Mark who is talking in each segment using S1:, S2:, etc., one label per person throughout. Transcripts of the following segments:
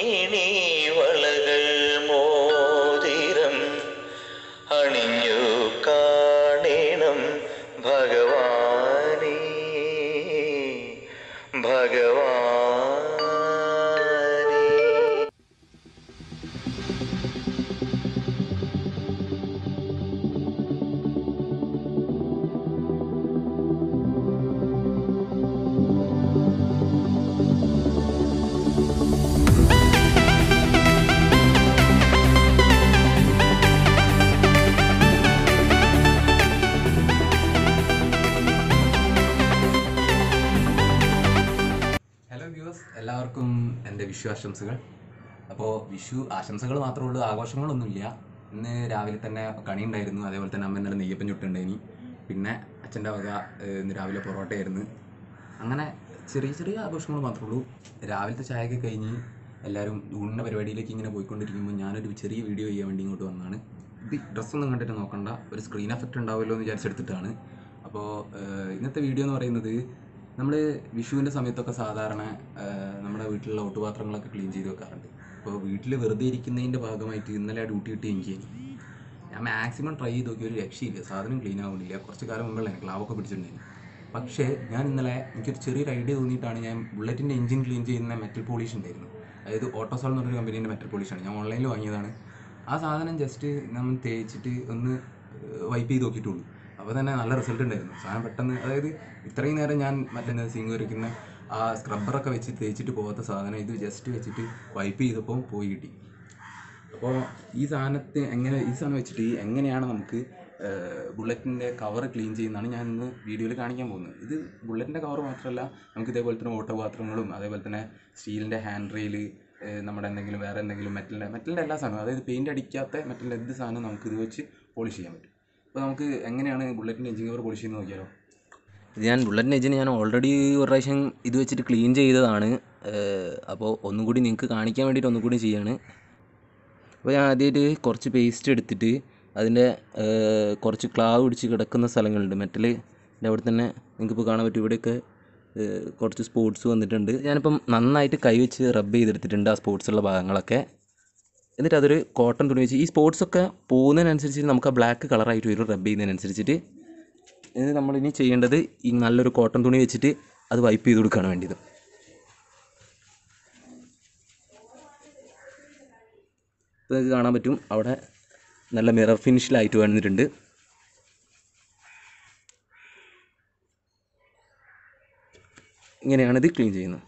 S1: വേണി വളകൾ മോതിരം അണിഞ്ഞു കാണണം ഭഗവാനേ ഭഗവാനേ
S2: ഹലോ വ്യൂവേഴ്സ് എല്ലാവർക്കും എൻ്റെ വിഷു ആശംസകൾ അപ്പോൾ വിഷു ആശംസകൾ മാത്രമേ ഉള്ളൂ ആഘോഷങ്ങളൊന്നുമില്ല ഇന്ന് രാവിലെ തന്നെ കണി ഉണ്ടായിരുന്നു അതേപോലെ തന്നെ അമ്മ ഇന്നലെ നെയ്യപ്പൻ ചുട്ടുണ്ടായിനി പിന്നെ അച്ഛൻ്റെ വക ഏഹ്, ഇന്ന് രാവിലെ പൊറോട്ടയായിരുന്നു അങ്ങനെ ചെറിയ ചെറിയ ആഘോഷങ്ങൾ മാത്രമേ ഉള്ളൂ രാവിലത്തെ ചായയൊക്കെ കഴിഞ്ഞ് എല്ലാവരും ഊണിൻ്റെ പരിപാടിയിലേക്ക് ഇങ്ങനെ പോയിക്കൊണ്ടിരിക്കുമ്പോൾ ഞാനൊരു ചെറിയ വീഡിയോ ചെയ്യാൻ വേണ്ടി ഇങ്ങോട്ട് വന്നതാണ് ഇത് ഡ്രസ്സൊന്നും കണ്ടിട്ട് നോക്കണ്ട ഒരു സ്ക്രീൻ എഫക്റ്റ് ഉണ്ടാവുമല്ലോ എന്ന് വിചാരിച്ചെടുത്തിട്ടാണ് അപ്പോൾ ഇന്നത്തെ വീഡിയോ എന്ന് പറയുന്നത് നമ്മൾ വിഷുവിൻ്റെ സമയത്തൊക്കെ സാധാരണ ഏഹ്, നമ്മുടെ വീട്ടിലുള്ള ഓട്ടുപാത്രങ്ങളൊക്കെ ക്ലീൻ ചെയ്ത് വെക്കാറുണ്ട് അപ്പോൾ വീട്ടിൽ വെറുതെ ഇരിക്കുന്നതിൻ്റെ ഭാഗമായിട്ട് ഇന്നലെ ആ ഡ്യൂട്ടി കിട്ടി എനിക്ക് ഞാൻ മാക്സിമം ട്രൈ ചെയ്ത് നോക്കി ഒരു രക്ഷയില്ല സാധനം ക്ലീൻ ആവുന്നില്ല കുറച്ച് കാലം മുമ്പുള്ള എനിക്ക് ലാവൊക്കെ പിടിച്ചിട്ടുണ്ടായിരുന്നു പക്ഷേ ഞാൻ ഇന്നലെ എനിക്കൊരു ചെറിയൊരു ഐഡിയ തോന്നിയിട്ടാണ് ഞാൻ ബുള്ളറ്റിൻ്റെ എഞ്ചിൻ ക്ലീൻ ചെയ്യുന്ന മെറ്റൽ പോളിഷ് ഉണ്ടായിരുന്നു അതായത് ഓട്ടോസോൾ എന്ന് പറഞ്ഞൊരു കമ്പനീൻ്റെ മെറ്റൽ പോളിഷാണ് ഞാൻ ഓൺലൈനിൽ വാങ്ങിയതാണ് ആ സാധനം ജസ്റ്റ് നമ്മൾ തേച്ചിട്ട് ഒന്ന് വൈപ്പ് ചെയ്ത് നോക്കിയിട്ടുള്ളൂ അപ്പോൾ തന്നെ നല്ല റിസൾട്ട് ഉണ്ടായിരുന്നു സാധനം പെട്ടെന്ന് അതായത് ഇത്രയും നേരം ഞാൻ മറ്റേ സിങ്ക് വരയ്ക്കുന്ന ആ സ്ക്രബ്ബറൊക്കെ വെച്ച് തേച്ചിട്ട് പോകാത്ത സാധനം ഇത് ജസ്റ്റ് വെച്ചിട്ട് വൈപ്പ് ചെയ്തപ്പോൾ പോയി കിട്ടി അപ്പോൾ ഈ സാധനത്തെ എങ്ങനെ ഈ സാധനം വെച്ചിട്ട് എങ്ങനെയാണ് നമുക്ക് ബുള്ളറ്റിൻ്റെ കവർ ക്ലീൻ ചെയ്യുന്നതാണ് ഞാൻ ഇന്ന് വീഡിയോയിൽ കാണിക്കാൻ പോകുന്നത് ഇത് ബുള്ളറ്റിൻ്റെ കവർ മാത്രമല്ല നമുക്ക് ഇതേപോലെ തന്നെ ഓട്ടോ പാത്രങ്ങളും അതേപോലെ തന്നെ സ്റ്റീലിൻ്റെ ഹാൻഡ് റെയിൽ നമ്മുടെ എന്തെങ്കിലും വേറെ എന്തെങ്കിലും മെറ്റലിൻ്റെ മെറ്റലിൻ്റെ എല്ലാ സാധനവും അതായത് പെയിൻ്റ് അടിക്കാത്ത മെറ്റലിൻ്റെ എന്ത് സാധനം നമുക്ക് ഇത് വെച്ച് പോളിഷ് ചെയ്യാൻ പറ്റും അപ്പോൾ നമുക്ക് എങ്ങനെയാണ് ബുള്ളറ്റിൻ്റെ എഞ്ചിൻ കവർ പോളിഷ് ചെയ്യുന്നത് നോക്കിയാലോ
S3: ഇത് ഞാൻ ബുള്ളറ്റിൻ്റെ എഞ്ചിന് ഞാൻ ഓൾറെഡി ഒരു പ്രാവശ്യം ഇത് വെച്ചിട്ട് ക്ലീൻ ചെയ്തതാണ് അപ്പോൾ ഒന്നും കൂടി നിങ്ങൾക്ക് കാണിക്കാൻ വേണ്ടിയിട്ട് ഒന്നും കൂടി ചെയ്യാണ് അപ്പോൾ ഞാൻ ആദ്യമായിട്ട് കുറച്ച് പേസ്റ്റ് എടുത്തിട്ട് അതിൻ്റെ കുറച്ച് ക്ലാവ് പിടിച്ച് കിടക്കുന്ന സ്ഥലങ്ങളുണ്ട് മെറ്റൽ അവിടെ തന്നെ നിങ്ങൾക്കിപ്പോൾ കാണാൻ പറ്റും ഇവിടെയൊക്കെ ഏഹ്, കുറച്ച് സ്പോട്സ് വന്നിട്ടുണ്ട് ഞാനിപ്പം നന്നായിട്ട് കൈവച്ച് റബ്ബ് ചെയ്തെടുത്തിട്ടുണ്ട് ആ സ്പോട്സ് ഉള്ള ഭാഗങ്ങളൊക്കെ എന്നിട്ട് അതൊരു കോട്ടൺ തുണി വെച്ച് ഈ സ്പോട്സ് ഒക്കെ പോകുന്നതിനനുസരിച്ച് നമുക്ക് ആ ബ്ലാക്ക് കളറായിട്ട് വരും റബ്ബ് ചെയ്യുന്നതിനനുസരിച്ചിട്ട് ഇത് നമ്മളിനി ചെയ്യേണ്ടത് ഈ നല്ലൊരു കോട്ടൺ തുണി വെച്ചിട്ട് അത് വൈപ്പ് ചെയ്ത് കൊടുക്കുകയാണ് വേണ്ടിയത് ഇപ്പോൾ നിങ്ങൾക്ക് കാണാൻ പറ്റും അവിടെ നല്ല മിറർ ഫിനിഷിലായിട്ട് വന്നിട്ടുണ്ട് ഇങ്ങനെയാണ് ഇത് ക്ലീൻ ചെയ്യുന്നത്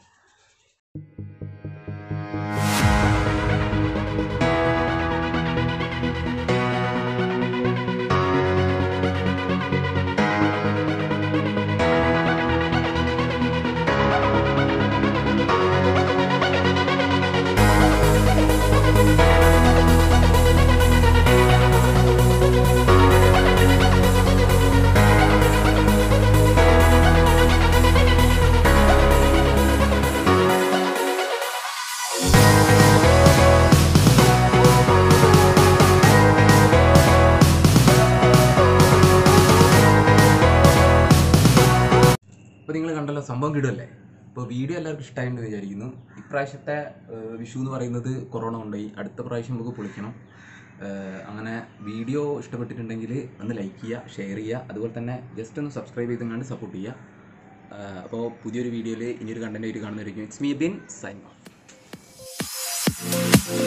S2: അപ്പോൾ നിങ്ങൾ കണ്ടല്ലോ സംഭവം കിടുമല്ലേ ഇപ്പോൾ വീഡിയോ എല്ലാവർക്കും ഇഷ്ടമായെന്ന് വിചാരിക്കുന്നു ഇപ്രാവശ്യത്തെ ഏഹ്, വിഷു എന്ന് പറയുന്നത് കൊറോണ കൊണ്ടുപോയി അടുത്ത പ്രാവശ്യം നമുക്ക് പൊളിക്കണം ഏഹ്, അങ്ങനെ വീഡിയോ ഇഷ്ടപ്പെട്ടിട്ടുണ്ടെങ്കിൽ ഒന്ന് ലൈക്ക് ചെയ്യുക ഷെയർ ചെയ്യുക അതുപോലെ തന്നെ ജസ്റ്റ് ഒന്ന് സബ്സ്ക്രൈബ് ചെയ്തെങ്ങാണ്ട് സപ്പോർട്ട് ചെയ്യുക ഏഹ്, അപ്പോൾ പുതിയൊരു വീഡിയോയിൽ ഇനിയൊരു കണ്ടൻറ്റ് ആയിട്ട് കാണുന്നതായിരിക്കും it's me Bin sign of